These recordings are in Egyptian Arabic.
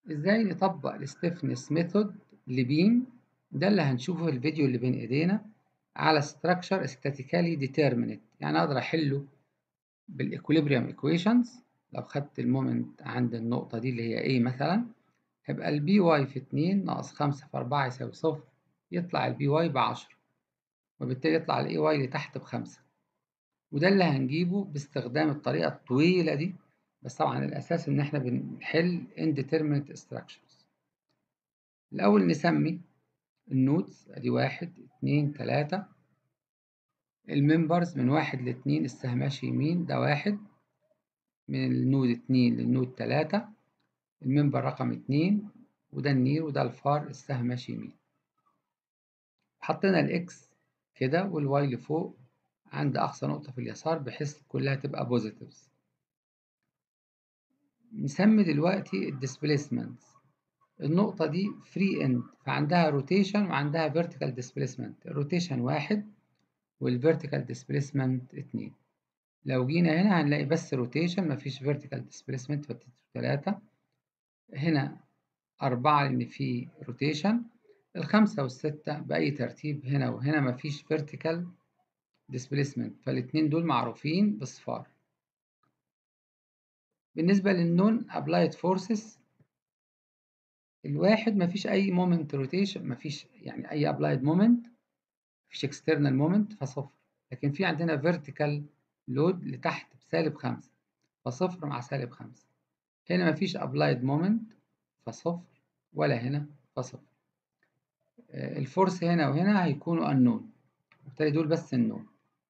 ازاي نطبق الستيفنس ميثود لبيم ده اللي هنشوفه في الفيديو اللي بين ايدينا على structure statically determinate يعني اقدر احله بالايكوليبريم equations لو خدت المومنت عند النقطة دي اللي هي A مثلا هيبقى البي واي في اتنين ناقص خمسة في أربعة يساوي صفر يطلع البي واي بعشرة وبالتالي يطلع الاي واي لتحت بخمسة وده اللي هنجيبه باستخدام الطريقة الطويلة دي بس طبعا الأساس إن إحنا بنحل indeterminate structures الأول نسمي النودز أدي واحد اتنين تلاتة الممبرز من واحد لاتنين السهم ماشي يمين ده واحد من النود اتنين للنود تلاتة الممبر رقم اتنين وده النير وده الفار السهم ماشي يمين حطينا الإكس كده والواي لفوق عند أقصى نقطة في اليسار بحيث كلها تبقى بوزيتيفز نسمي دلوقتي الديسبيسمنت النقطة دي فري اند فعندها روتيشن وعندها فيرتيكال ديسبيسمنت الروتيشن واحد والفيرتيكال ديسبيسمنت اتنين لو جينا هنا هنلاقي بس روتيشن مفيش فيرتيكال ديسبيسمنت فتت تلاتة هنا أربعة لأن في روتيشن الخمسة والستة بأي ترتيب هنا وهنا مفيش فيرتيكال ديسبيسمنت فالاتنين دول معروفين بصفار بالنسبة للنون applied forces الواحد مفيش أي moment rotation مفيش يعني أي applied moment مفيش external moment فصفر لكن في عندنا vertical load لتحت بسالب خمسة فصفر مع سالب خمسة هنا مفيش applied moment فصفر ولا هنا فصفر الفورس هنا وهنا هيكونوا unknown وبالتالي دول بس النون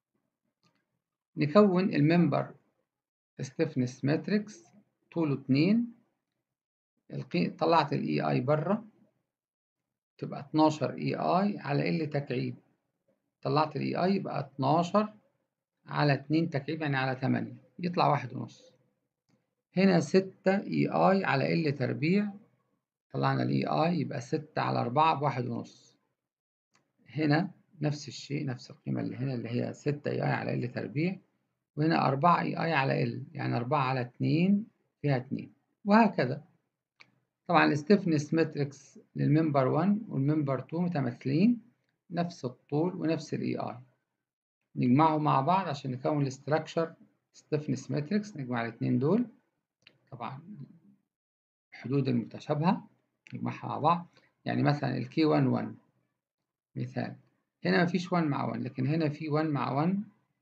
نكون الممبر stiffness matrix طوله اتنين القي... طلعت الاي اي بره تبقى 12 اي اي على ال تكعيب طلعت الاي اي يبقى 12 على 2 تكعيب يعني على 8 يطلع واحد ونص هنا 6 اي اي على ال تربيع طلعنا الاي اي يبقى 6 على 4 بواحد ونص هنا نفس الشيء نفس القيمة اللي هنا اللي هي 6 اي اي على ال تربيع وهنا 4 اي اي على ال يعني 4 على 2 فيها 2 وهكذا طبعا الستيفنس ماتريكس للممبر 1 والممبر 2 متماثلين نفس الطول ونفس الاي اي نجمعهم مع بعض عشان نكون الاستراكشر ستيفنس ماتريكس نجمع الاثنين دول طبعا الحدود المتشابهة نجمعها مع بعض يعني مثلا الكي 1 1 مثال هنا مفيش 1 مع 1 لكن هنا في 1 مع 1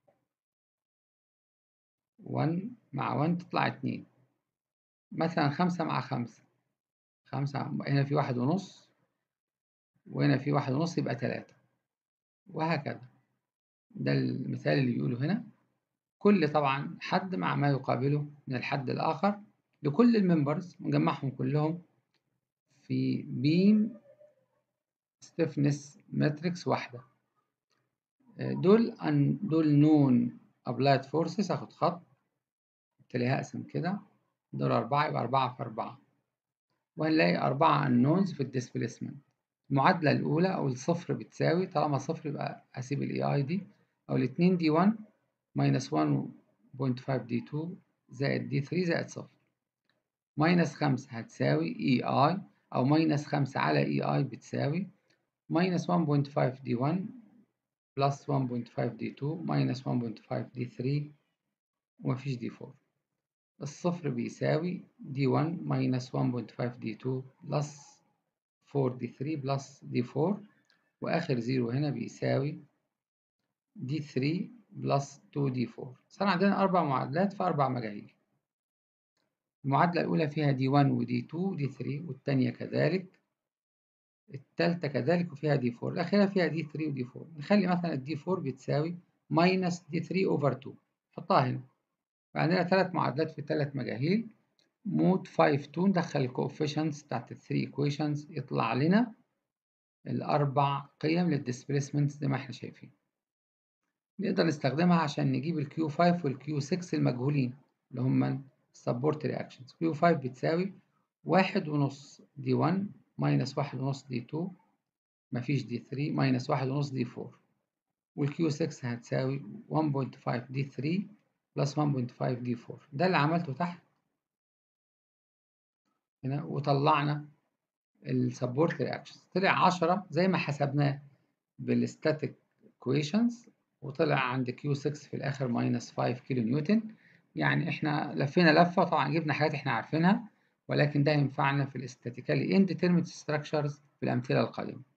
1 مع 1 تطلع 2 مثلا 5 مع 5 خمسة هنا في واحد ونص وهنا في واحد ونص يبقى تلاتة وهكذا ده المثال اللي بيقوله هنا كل طبعا حد مع ما يقابله من الحد الآخر لكل الممبرز نجمعهم كلهم في بيم stiffness ماتريكس واحدة دول أن دول نون applied forces هاخد خط بالتالي هقسم كده دول أربعة يبقى أربعة في أربعة وهنلاقي أربعة unknowns في الديسبيسمنت المعادلة الأولى أو الصفر بتساوي طالما صفر يبقى أسيب ال AI دي أو الاتنين دي 1 minus 1.5 دي 2 زائد دي 3 زائد صفر ماينس خمسة هتساوي EI أو ماينس خمسة على EI بتساوي ماينس 1.5 دي 1 بلس 1.5 دي 2 ماينس 1.5 دي 3 ومفيش دي 4 الصفر بيساوي دي 1 minus 1.5 دي 2 بلس 4 دي 3 بلس دي 4 وآخر زيرو هنا بيساوي دي 3 بلس 2 دي 4 صار عندنا أربع معادلات في أربع مجاهيل المعادلة الأولى فيها دي 1 ودي 2 ودي 3 والتانية كذلك التالتة كذلك وفيها دي 4 الأخيرة فيها دي 3 ودي 4 نخلي مثلا الدي 4 بتساوي minus دي 3 over 2 حطها هنا عندنا ثلاث معادلات في ثلاث مجاهيل مود 5 2 ندخل الكوفيشنتس بتاعت الثري ايكويشنز يطلع لنا الأربع قيم للديسبيسمنت زي ما احنا شايفين نقدر نستخدمها عشان نجيب الكيو 5 والكيو 6 المجهولين اللي هم السبورت رياكشنز كيو 5 بتساوي واحد ونص دي 1 ماينس واحد ونص دي 2 مفيش دي 3 ماينس واحد ونص دي 4 والكيو 6 هتساوي 1.5 دي 3 بلس 1.5 دي 4 ده اللي عملته تحت هنا وطلعنا السبورت رياكشنز طلع 10 زي ما حسبناه بالستاتيك كويشنز وطلع عند كيو 6 في الاخر ماينس 5 كيلو نيوتن يعني احنا لفينا لفه طبعا جبنا حاجات احنا عارفينها ولكن ده ينفعنا في الاستاتيكالي انديترمينت ستراكشرز في الامثله القادمه